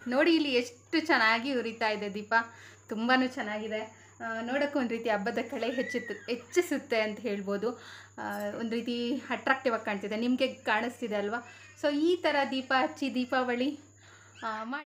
ನೋಡಿ ಇಲ್ಲಿ ಎಷ್ಟು ಚೆನ್ನಾಗಿ ಉರಿತಾ ಇದೆ ದೀಪ ತುಂಬಾ ಚೆನ್ನಾಗಿದೆ ಆ, ನೋಡೋಕ್ಕೂ ಒಂದು ರೀತಿ ಹಬ್ಬದ ಕಳೆ ಹೆಚ್ಚುತ್ತೆ ಹೆಚ್ಚಿಸುತ್ತೆ ಅಂತ ಹೇಳ್ಬೋದು ಆ, ಒಂದು ರೀತಿ ಅಟ್ರಾಕ್ಟಿವ್ ಆಗಿ ಕಾಣ್ತಿದೆ ನಿಮಗೆ ಕಾಣಿಸ್ತಿದೆ ಅಲ್ವಾ ಸೊ ಈ ಥರ ದೀಪ ಹಚ್ಚಿ ದೀಪಾವಳಿ ಆ, ಮಾಡಿ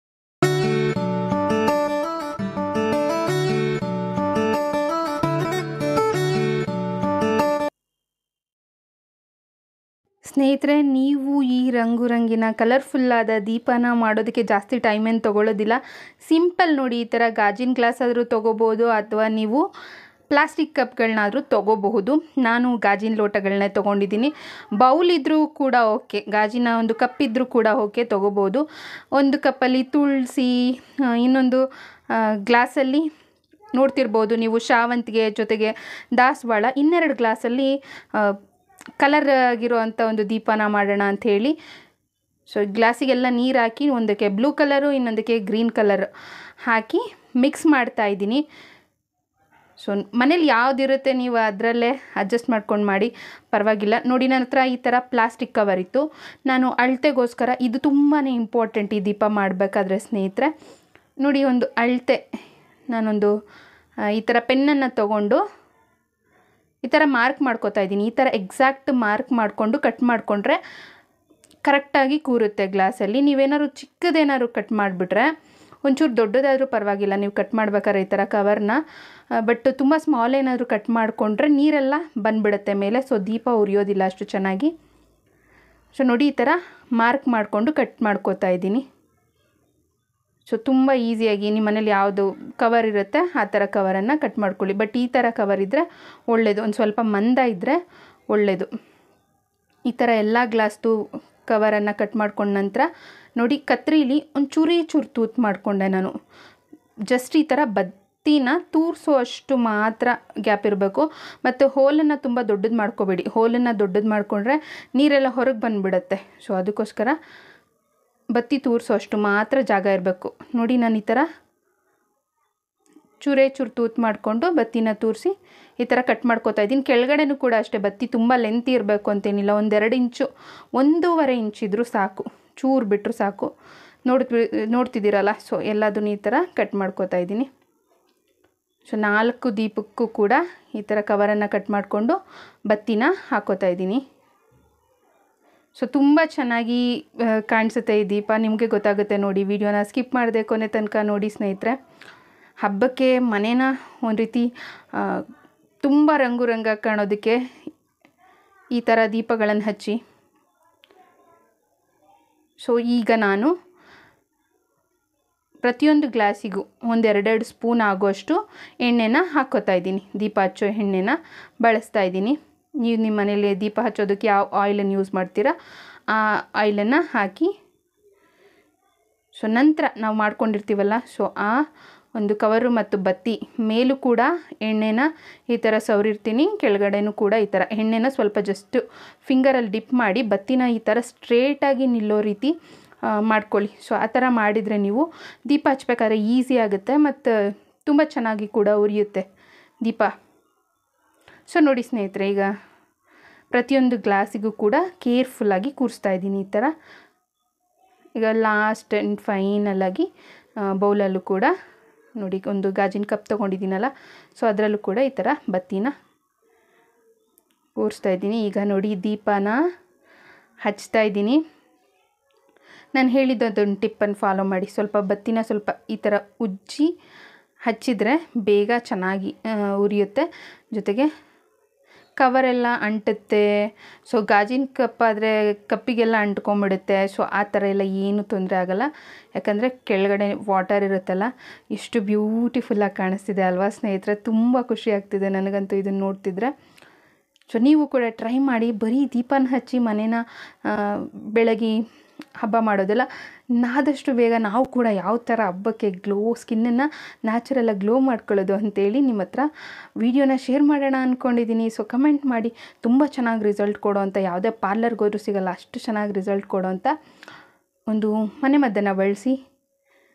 ಸ್ನೇಹಿತರೆ ನೀವು ಈ ರಂಗು ರಂಗಿನ ಕಲರ್ಫುಲ್ಲಾದ ದೀಪನ ಮಾಡೋದಕ್ಕೆ ಜಾಸ್ತಿ ಟೈಮ್ ಏನು ತೊಗೊಳ್ಳೋದಿಲ್ಲ ಸಿಂಪಲ್ ನೋಡಿ ಈ ಥರ ಗಾಜಿನ ಗ್ಲಾಸ್ ಆದರೂ ತೊಗೋಬೋದು ಅಥವಾ ನೀವು ಪ್ಲಾಸ್ಟಿಕ್ ಕಪ್ಗಳನ್ನಾದರೂ ತೊಗೋಬಹುದು ನಾನು ಗಾಜಿನ ಲೋಟಗಳನ್ನೇ ತೊಗೊಂಡಿದ್ದೀನಿ ಬೌಲ್ ಇದ್ದರೂ ಕೂಡ ಓಕೆ ಗಾಜಿನ ಒಂದು ಕಪ್ ಇದ್ದರೂ ಕೂಡ ಓಕೆ ತೊಗೋಬೋದು ಒಂದು ಕಪ್ಪಲ್ಲಿ ತುಳಸಿ ಆ, ಇನ್ನೊಂದು ಗ್ಲಾಸಲ್ಲಿ ನೋಡ್ತಿರ್ಬೋದು ನೀವು ಶಾವಂತಿಗೆ ಜೊತೆಗೆ ದಾಸವಾಳ ಇನ್ನೆರಡು ಗ್ಲಾಸಲ್ಲಿ ಕಲರ್ ಆಗಿರುವಂಥ ಒಂದು ದೀಪನ ಮಾಡೋಣ ಅಂಥೇಳಿ ಸೊ ಗ್ಲಾಸಿಗೆಲ್ಲ ನೀರು ಹಾಕಿ ಒಂದಕ್ಕೆ ಬ್ಲೂ ಕಲರು ಇನ್ನೊಂದಕ್ಕೆ ಗ್ರೀನ್ ಕಲರ್ ಹಾಕಿ ಮಿಕ್ಸ್ ಮಾಡ್ತಾ ಇದ್ದೀನಿ ಸೊ ಮನೇಲಿ ಯಾವುದಿರುತ್ತೆ ನೀವು ಅದರಲ್ಲೇ ಅಡ್ಜಸ್ಟ್ ಮಾಡ್ಕೊಂಡು ಮಾಡಿ ಪರವಾಗಿಲ್ಲ ನೋಡಿ ನನ್ನ ಹತ್ರ ಈ ಥರ ಪ್ಲಾಸ್ಟಿಕ್ ಕವರ್ ಇತ್ತು ನಾನು ಅಳತೆಗೋಸ್ಕರ ಇದು ತುಂಬಾ ಇಂಪಾರ್ಟೆಂಟ್ ಈ ದೀಪ ಮಾಡಬೇಕಾದ್ರೆ ಸ್ನೇಹಿತರೆ ನೋಡಿ ಒಂದು ಅಳತೆ ನಾನೊಂದು ಆ, ಈ ಥರ ಪೆನ್ನನ್ನು ತೊಗೊಂಡು ಈ ಥರ ಮಾರ್ಕ್ ಮಾಡ್ಕೋತಾ ಇದ್ದೀನಿ ಈ ಥರ ಎಕ್ಸಾಕ್ಟ್ ಮಾರ್ಕ್ ಮಾಡಿಕೊಂಡು ಕಟ್ ಮಾಡಿಕೊಂಡ್ರೆ ಕರೆಕ್ಟಾಗಿ ಕೂರುತ್ತೆ ಗ್ಲಾಸಲ್ಲಿ ನೀವೇನಾದ್ರು ಚಿಕ್ಕದೇನಾದ್ರು ಕಟ್ ಮಾಡಿಬಿಟ್ರೆ ಒಂಚೂರು ದೊಡ್ಡದಾದರೂ ಪರವಾಗಿಲ್ಲ ನೀವು ಕಟ್ ಮಾಡ್ಬೇಕಾದ್ರೆ ಈ ಥರ ಕವರ್ನ ಬಟ್ ತುಂಬ ಸ್ಮಾಲ್ ಏನಾದರೂ ಕಟ್ ಮಾಡಿಕೊಂಡ್ರೆ ನೀರೆಲ್ಲ ಬಂದ್ಬಿಡುತ್ತೆ ಮೇಲೆ ಸೊ ದೀಪ ಉರಿಯೋದಿಲ್ಲ ಅಷ್ಟು ಚೆನ್ನಾಗಿ ಸೊ ನೋಡಿ ಈ ಥರ ಮಾರ್ಕ್ ಮಾಡಿಕೊಂಡು ಕಟ್ ಮಾಡ್ಕೋತಾ ಇದ್ದೀನಿ ಸೊ ತುಂಬ ಈಸಿಯಾಗಿ ನಿಮ್ಮ ಮನೇಲಿ ಯಾವುದು ಕವರ್ ಇರುತ್ತೆ ಆ ಥರ ಕವರನ್ನು ಕಟ್ ಮಾಡ್ಕೊಳ್ಳಿ ಬಟ್ ಈ ಥರ ಕವರ್ ಇದ್ದರೆ ಒಳ್ಳೆಯದು ಒಂದು ಸ್ವಲ್ಪ ಮಂದ ಇದ್ದರೆ ಒಳ್ಳೆಯದು ಈ ಥರ ಎಲ್ಲ ಗ್ಲಾಸ್ದು ಕವರನ್ನು ಕಟ್ ಮಾಡ್ಕೊಂಡ ನಂತರ ನೋಡಿ ಕತ್ರಿಲಿ ಒಂದು ಚೂರಿ ಚೂರು ತೂತು ಮಾಡಿಕೊಂಡೆ ನಾನು ಜಸ್ಟ್ ಈ ಥರ ಬತ್ತಿನ ತೂರಿಸೋ ಅಷ್ಟು ಮಾತ್ರ ಗ್ಯಾಪ್ ಇರಬೇಕು ಮತ್ತು ಹೋಲನ್ನು ತುಂಬ ದೊಡ್ಡದು ಮಾಡ್ಕೋಬೇಡಿ ಹೋಲನ್ನು ದೊಡ್ಡದು ಮಾಡಿಕೊಂಡ್ರೆ ನೀರೆಲ್ಲ ಹೊರಗೆ ಬಂದುಬಿಡತ್ತೆ ಸೊ ಅದಕ್ಕೋಸ್ಕರ ಬತ್ತಿ ತೂರಿಸೋ ಅಷ್ಟು ಮಾತ್ರ ಜಾಗ ಇರಬೇಕು ನೋಡಿ ನಾನು ಈ ಥರ ಚೂರೇ ಚೂರು ತೂತು ಮಾಡಿಕೊಂಡು ಬತ್ತಿನ ತೂರಿಸಿ ಈ ಥರ ಕಟ್ ಮಾಡ್ಕೋತಾ ಇದ್ದೀನಿ ಕೆಳಗಡೆನೂ ಕೂಡ ಅಷ್ಟೇ ಬತ್ತಿ ತುಂಬ ಲೆಂತ್ ಇರಬೇಕು ಅಂತೇನಿಲ್ಲ ಒಂದೆರಡು ಇಂಚು ಒಂದೂವರೆ ಇಂಚ್ ಇದ್ದರೂ ಸಾಕು ಚೂರು ಬಿಟ್ಟರು ಸಾಕು ನೋಡ್ತಿ ನೋಡ್ತಿದ್ದೀರಲ್ಲ ಸೊ ಎಲ್ಲದನ್ನು ಈ ಥರ ಕಟ್ ಮಾಡ್ಕೋತಾ ಇದ್ದೀನಿ ಸೊ ನಾಲ್ಕು ದೀಪಕ್ಕೂ ಕೂಡ ಈ ಥರ ಕವರನ್ನು ಕಟ್ ಮಾಡಿಕೊಂಡು ಬತ್ತಿನ ಹಾಕೋತಾ ಇದ್ದೀನಿ ಸೊ ತುಂಬ ಚೆನ್ನಾಗಿ ಆ, ಕಾಣಿಸುತ್ತೆ ಈ ದೀಪ ನಿಮಗೆ ಗೊತ್ತಾಗುತ್ತೆ ನೋಡಿ ವಿಡಿಯೋನ ಸ್ಕಿಪ್ ಮಾಡಿದೆ ಕೊನೆ ತನಕ ನೋಡಿ ಸ್ನೇಹಿತರೆ ಹಬ್ಬಕ್ಕೆ ಮನೇನ ಒಂದು ರೀತಿ ಆ, ತುಂಬ ರಂಗು ರಂಗ ಕಾಣೋದಕ್ಕೆ ಈ ಥರ ದೀಪಗಳನ್ನು ಹಚ್ಚಿ ಸೊ ಈಗ ನಾನು ಪ್ರತಿಯೊಂದು ಗ್ಲಾಸಿಗೂ ಒಂದೆರಡೆರಡು ಸ್ಪೂನ್ ಆಗುವಷ್ಟು ಎಣ್ಣೆನ ಹಾಕ್ಕೋತಾ ಇದ್ದೀನಿ ದೀಪ ಹಚ್ಚೋ ಎಣ್ಣೆನ ಬಳಸ್ತಾ ಇದ್ದೀನಿ ನೀವು ನಿಮ್ಮ ಮನೇಲಿ ದೀಪ ಹಚ್ಚೋದಕ್ಕೆ ಯಾವ ಆಯಿಲನ್ನು ಯೂಸ್ ಮಾಡ್ತೀರಾ ಆ ಆಯಿಲನ್ನು ಹಾಕಿ ಸೊ ನಂತರ ನಾವು ಮಾಡ್ಕೊಂಡಿರ್ತೀವಲ್ಲ ಸೊ ಆ ಒಂದು ಕವರು ಮತ್ತು ಬತ್ತಿ ಮೇಲೂ ಕೂಡ ಎಣ್ಣೆನ ಈ ಥರ ಸವರಿರ್ತೀನಿ ಕೆಳಗಡೆನೂ ಕೂಡ ಈ ಥರ ಎಣ್ಣೆನ ಸ್ವಲ್ಪ ಜಸ್ಟ್ ಫಿಂಗರಲ್ಲಿ ಡಿಪ್ ಮಾಡಿ ಬತ್ತಿನ ಈ ಥರ ಸ್ಟ್ರೇಟಾಗಿ ನಿಲ್ಲೋ ರೀತಿ ಆ, ಮಾಡ್ಕೊಳ್ಳಿ ಸೊ ಆ ಥರ ಮಾಡಿದರೆ ನೀವು ದೀಪ ಹಚ್ಬೇಕಾದ್ರೆ ಈಸಿ ಆಗುತ್ತೆ ಮತ್ತು ತುಂಬ ಚೆನ್ನಾಗಿ ಕೂಡ ಉರಿಯುತ್ತೆ ದೀಪ ಸೊ ನೋಡಿ ಸ್ನೇಹಿತರೆ ಈಗ ಪ್ರತಿಯೊಂದು ಗ್ಲಾಸಿಗೂ ಕೂಡ ಕೇರ್ಫುಲ್ಲಾಗಿ ಕೂರಿಸ್ತಾ ಇದ್ದೀನಿ ಈ ಥರ ಈಗ ಲಾಸ್ಟ್ ಆ್ಯಂಡ್ ಫೈನಲಾಗಿ ಬೌಲಲ್ಲೂ ಕೂಡ ನೋಡಿ ಒಂದು ಗಾಜಿನ ಕಪ್ ತೊಗೊಂಡಿದ್ದೀನಲ್ಲ ಸೊ ಅದರಲ್ಲೂ ಕೂಡ ಈ ಥರ ಬತ್ತಿನ ಕೂರಿಸ್ತಾ ಇದ್ದೀನಿ ಈಗ ನೋಡಿ ದೀಪನ ಹಚ್ತಾ ಇದ್ದೀನಿ ನಾನು ಹೇಳಿದ್ದು ಅದೊಂದು ಟಿಪ್ಪನ್ನು ಫಾಲೋ ಮಾಡಿ ಸ್ವಲ್ಪ ಬತ್ತಿನ ಸ್ವಲ್ಪ ಈ ಥರ ಉಜ್ಜಿ ಹಚ್ಚಿದರೆ ಬೇಗ ಚೆನ್ನಾಗಿ ಆ, ಉರಿಯುತ್ತೆ ಜೊತೆಗೆ ಕವರೆಲ್ಲ ಅಂಟುತ್ತೆ ಸೊ ಗಾಜಿನ ಕಪ್ ಆದರೆ ಕಪ್ಪಿಗೆಲ್ಲ ಅಂಟ್ಕೊಂಬಿಡುತ್ತೆ ಸೊ ಆ ಥರ ಎಲ್ಲ ಏನೂ ತೊಂದರೆ ಆಗಲ್ಲ ಯಾಕಂದರೆ ಕೆಳಗಡೆ ವಾಟರ್ ಇರುತ್ತಲ್ಲ ಎಷ್ಟು ಬ್ಯೂಟಿಫುಲ್ಲಾಗಿ ಕಾಣಿಸ್ತಿದೆ ಅಲ್ವಾ ಸ್ನೇಹಿತರೆ ತುಂಬ ಖುಷಿ ಆಗ್ತಿದೆ ನನಗಂತೂ ಇದನ್ನು ನೋಡ್ತಿದ್ರೆ ಸೊ ನೀವು ಕೂಡ ಟ್ರೈ ಮಾಡಿ ಬರೀ ದೀಪನ ಹಚ್ಚಿ ಮನೇನ ಆ, ಬೆಳಗಿ ಹಬ್ಬ ಮಾಡೋದಲ್ಲ ಆದಷ್ಟು ಬೇಗ ನಾವು ಕೂಡ ಯಾವ ಥರ ಹಬ್ಬಕ್ಕೆ ಗ್ಲೋ ಸ್ಕಿನ್ನನ್ನು ನ್ಯಾಚುರಲಾಗಿ ಗ್ಲೋ ಮಾಡ್ಕೊಳ್ಳೋದು ಅಂತೇಳಿ ನಿಮ್ಮ ಹತ್ರ ವೀಡಿಯೋನ ಶೇರ್ ಮಾಡೋಣ ಅಂದ್ಕೊಂಡಿದ್ದೀನಿ ಸೊ ಕಮೆಂಟ್ ಮಾಡಿ ತುಂಬ ಚೆನ್ನಾಗಿ ರಿಸಲ್ಟ್ ಕೊಡೋವಂಥ ಯಾವುದೇ ಪಾರ್ಲರ್ಗೆ ಹೋದ್ರೂ ಸಿಗಲ್ಲ ಅಷ್ಟು ಚೆನ್ನಾಗಿ ರಿಸಲ್ಟ್ ಕೊಡೋವಂಥ ಒಂದು ಮನೆ ಮದ್ದನ್ನು ಬಳಸಿ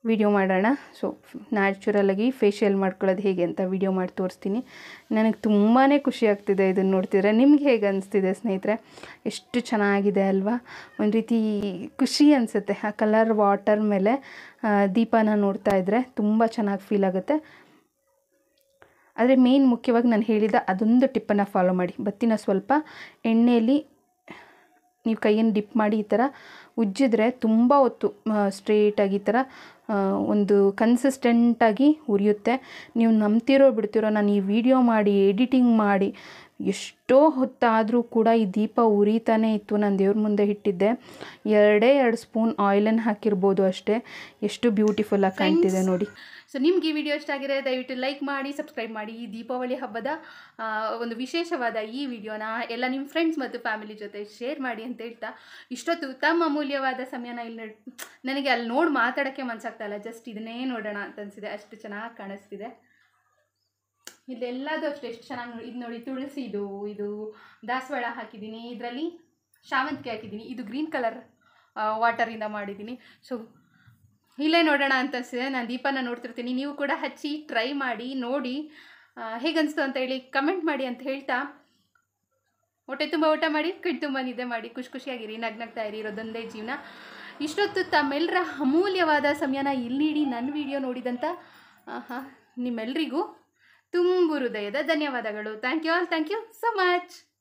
ವಿಡಿಯೋ ಮಾಡೋಣ ಸೊ ನ್ಯಾಚುರಲಾಗಿ ಫೇಶಿಯಲ್ ಮಾಡ್ಕೊಳ್ಳೋದು ಹೇಗೆ ಅಂತ ವಿಡಿಯೋ ಮಾಡಿ ತೋರಿಸ್ತೀನಿ ನನಗೆ ತುಂಬಾ ಖುಷಿ ಆಗ್ತಿದೆ ಇದನ್ನು ನೋಡ್ತಿದ್ರೆ ನಿಮ್ಗೆ ಹೇಗೆ ಅನಿಸ್ತಿದೆ ಸ್ನೇಹಿತರೆ ಎಷ್ಟು ಚೆನ್ನಾಗಿದೆ ಅಲ್ವಾ ಒಂದು ರೀತಿ ಖುಷಿ ಅನಿಸುತ್ತೆ ಆ ಕಲರ್ ವಾಟರ್ ಮೇಲೆ ಆ, ದೀಪನ ನೋಡ್ತಾ ಇದ್ದರೆ ತುಂಬ ಚೆನ್ನಾಗಿ ಫೀಲ್ ಆಗುತ್ತೆ ಆದರೆ ಮೇನ್ ಮುಖ್ಯವಾಗಿ ನಾನು ಹೇಳಿದ ಅದೊಂದು ಟಿಪ್ಪನ್ನು ಫಾಲೋ ಮಾಡಿ ಬತ್ತಿನ ಸ್ವಲ್ಪ ಎಣ್ಣೆಯಲ್ಲಿ ನೀವು ಕೈಯನ್ನು ಡಿಪ್ ಮಾಡಿ ಈ ಥರ ಉಜ್ಜಿದ್ರೆ ತುಂಬ ಹೊತ್ತು ಸ್ಟ್ರೇಟಾಗಿ ಈ ಥರ ಆ, ಒಂದು ಕನ್ಸಿಸ್ಟೆಂಟಾಗಿ ಉರಿಯುತ್ತೆ ನೀವು ನಂಬ್ತಿರೋ ಬಿಡ್ತಿರೋ ನಾನು ಈ ವಿಡಿಯೋ ಮಾಡಿ ಎಡಿಟಿಂಗ್ ಮಾಡಿ ಎಷ್ಟೋ ಹೊತ್ತಾದರೂ ಕೂಡ ಈ ದೀಪ ಉರಿತಾನೇ ಇತ್ತು ನಾನು ದೇವ್ರ ಮುಂದೆ ಇಟ್ಟಿದ್ದೆ ಎರಡೇ ಎರಡು ಸ್ಪೂನ್ ಆಯಿಲನ್ನು ಹಾಕಿರ್ಬೋದು ಅಷ್ಟೇ ಎಷ್ಟು ಬ್ಯೂಟಿಫುಲ್ಲಾಗಿ ಕಾಣ್ತಿದೆ ನೋಡಿ ಸೊ ನಿಮ್ಗೆ ಈ ವಿಡಿಯೋ ಇಷ್ಟ ಆಗಿದ್ರೆ ದಯವಿಟ್ಟು ಲೈಕ್ ಮಾಡಿ ಸಬ್ಸ್ಕ್ರೈಬ್ ಮಾಡಿ ಈ ದೀಪಾವಳಿ ಹಬ್ಬದ ಆ, ಒಂದು ವಿಶೇಷವಾದ ಈ ವಿಡಿಯೋನ ಎಲ್ಲ ನಿಮ್ಮ ಫ್ರೆಂಡ್ಸ್ ಮತ್ತು ಫ್ಯಾಮಿಲಿ ಜೊತೆ ಶೇರ್ ಮಾಡಿ ಅಂತ ಹೇಳ್ತಾ ಇಷ್ಟೊತ್ತು ತಮ್ಮ ಅಮೂಲ್ಯವಾದ ಸಮಯನ ಇಲ್ಲಿ ನಡ್- ನನಗೆ ಅಲ್ಲಿ ನೋಡಿ ಮಾತಾಡೋಕ್ಕೆ ಮನ್ಸಾಗ್ತಾ ಇಲ್ಲ ಜಸ್ಟ್ ಇದನ್ನೇ ನೋಡೋಣ ಅಂತ ಅನಿಸಿದೆ ಅಷ್ಟು ಚೆನ್ನಾಗಿ ಕಾಣಿಸ್ತಿದೆ ಇದೆಲ್ಲದೂ ಅಷ್ಟೇ ಎಷ್ಟು ಚೆನ್ನಾಗಿ ನೋಡಿ ಇದು ನೋಡಿ ತುಳಸಿದು ಇದು ದಾಸವಾಳ ಹಾಕಿದ್ದೀನಿ ಇದರಲ್ಲಿ ಶಾವಂತಿಗೆ ಹಾಕಿದ್ದೀನಿ ಇದು ಗ್ರೀನ್ ಕಲರ್ ವಾಟರಿಂದ ಮಾಡಿದ್ದೀನಿ ಸೊ ಇಲ್ಲೇ ನೋಡೋಣ ಅಂತ ಅನಿಸಿದೆ ನಾನು ದೀಪನ ನೋಡ್ತಿರ್ತೀನಿ ನೀವು ಕೂಡ ಹಚ್ಚಿ ಟ್ರೈ ಮಾಡಿ ನೋಡಿ ಹೇಗನ್ನಿಸ್ತು ಅಂತ ಹೇಳಿ ಕಮೆಂಟ್ ಮಾಡಿ ಅಂತ ಹೇಳ್ತಾ ಹೊಟ್ಟೆ ತುಂಬ ಊಟ ಮಾಡಿ ಕಣ್ಣು ತುಂಬ ನಿದ್ದೆ ಮಾಡಿ ಖುಷಿ ಖುಷಿಯಾಗಿರಿ ನಗ್ನಗ್ತಾ ಇರಿ ಇರೋದೊಂದೇ ಜೀವನ ಇಷ್ಟೊತ್ತು ತಮ್ಮೆಲ್ಲರ ಅಮೂಲ್ಯವಾದ ಸಮಯನ ಇಲ್ಲಿಡಿ ನನ್ನ ವಿಡಿಯೋ ನೋಡಿದಂಥ ಆಹಾ, ನಿಮ್ಮೆಲ್ರಿಗೂ ತುಂಬು ಹೃದಯದ ಧನ್ಯವಾದಗಳು thank you all thank you so much